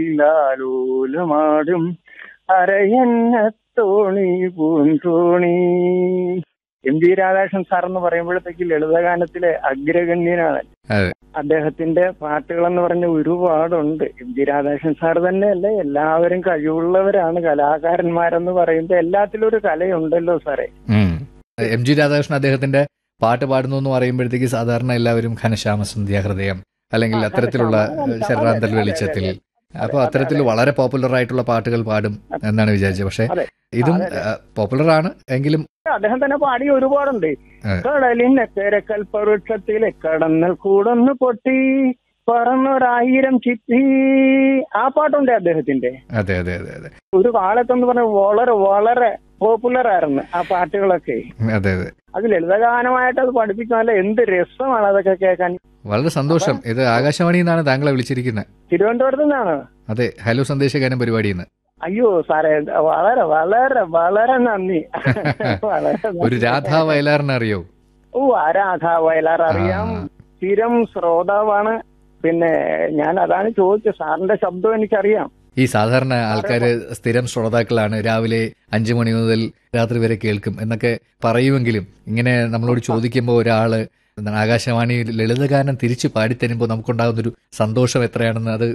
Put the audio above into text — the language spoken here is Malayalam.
ലാലോലമാടും അരയന്നത്തോണി പൂന്തോണി എം ജി രാധാകൃഷ്ണൻ സാർ എന്ന് പറയുമ്പോഴത്തേക്ക് ലളിതഗാനത്തിലെ അഗ്രഗണ്യനാണ് അതെ. അദ്ദേഹത്തിന്റെ പാട്ടുകൾ എന്ന് പറഞ്ഞ ഒരുപാടുണ്ട് എം ജി രാധാകൃഷ്ണൻ സാർ തന്നെയല്ല എല്ലാവരും കഴിവുള്ളവരാണ് കലാകാരന്മാരെന്ന് പറയുമ്പോൾ എല്ലാത്തിലും ഒരു കലയുണ്ടല്ലോ സാറേ ഉം. എം ജി രാധാകൃഷ്ണൻ അദ്ദേഹത്തിന്റെ പാട്ട് പാടുന്നു എന്ന് പറയുമ്പോഴത്തേക്ക് സാധാരണ എല്ലാവരും ഘനശ്യാമ സന്ധ്യാഹൃദയം അല്ലെങ്കിൽ ആ, അത്തരത്തിലുള്ള ഘനശ്യാമ, അതെ, ശരണാന്തൽ അതെ, വെളിച്ചത്തിൽ അതെ, അപ്പൊ അതെ, അത്തരത്തിൽ അതെ. വളരെ പോപ്പുലർ ആയിട്ടുള്ള പാട്ടുകൾ പാടും എന്നാണ് വിചാരിച്ചത് പക്ഷെ അതെ. ഇതും അതെ, അതെ. പോപ്പുലർ ആണ് എങ്കിലും അദ്ദേഹം തന്നെ പാടിയ ഒരുപാടുണ്ട് അതെ. കടലിനക്കര കൽപ്പവൃക്ഷത്തിലെ കടന്നൽ കൂടൊന്ന് പൊട്ടി പറന്നൊരായിരം ചിത്തി ആ പാട്ടുണ്ട് അദ്ദേഹത്തിന്റെ അതെ അതെ അതെ അതെ ഒരു കാലത്തെന്ന് പറഞ്ഞ വളരെ വളരെ പോപ്പുലർ ആയിരുന്നു ആ പാട്ടുകളൊക്കെ അതെ അതെ അത് ലളിതഗാനമായിട്ട് അത് പഠിപ്പിക്കാനല്ല എന്ത് രസമാണ് അതൊക്കെ കേൾക്കാൻ വളരെ സന്തോഷം ഇത് ആകാശവാണിയിൽ നിന്നാണ് താങ്കളെ വിളിച്ചിരിക്കുന്നത് തിരുവനന്തപുരത്ത് നിന്നാണ് അതെ ഹലോ സന്ദേശഗാനം പരിപാടിയിൽ നിന്ന് അയ്യോ സാറേ വളരെ വളരെ വളരെ നന്ദി വളരെ നന്ദി. ഒരു രാധാ വയലാറിനെ അറിയോ ഓ ആ രാധ വയലാർ അറിയാം ആ. സ്ഥിരം ശ്രോതാവാണ് പിന്നെ ഞാൻ അതാണ് ചോദിച്ചത് സാറിന്റെ ശബ്ദം എനിക്കറിയാം ഈ സാധാരണ ആൾക്കാർ സ്ഥിരം ശ്രോതാക്കളാണ് രാവിലെ അഞ്ചു മണി മുതൽ രാത്രി വരെ കേൾക്കും എന്നൊക്കെ പറയുമെങ്കിലും ഇങ്ങനെ നമ്മളോട് ചോദിക്കുമ്പോൾ ഒരാള് എന്താണ് ആകാശവാണി ലളിതഗാനം തിരിച്ചു പാടിത്തരുമ്പോൾ നമുക്കുണ്ടാകുന്ന ഒരു സന്തോഷം എത്രയാണെന്ന് അത്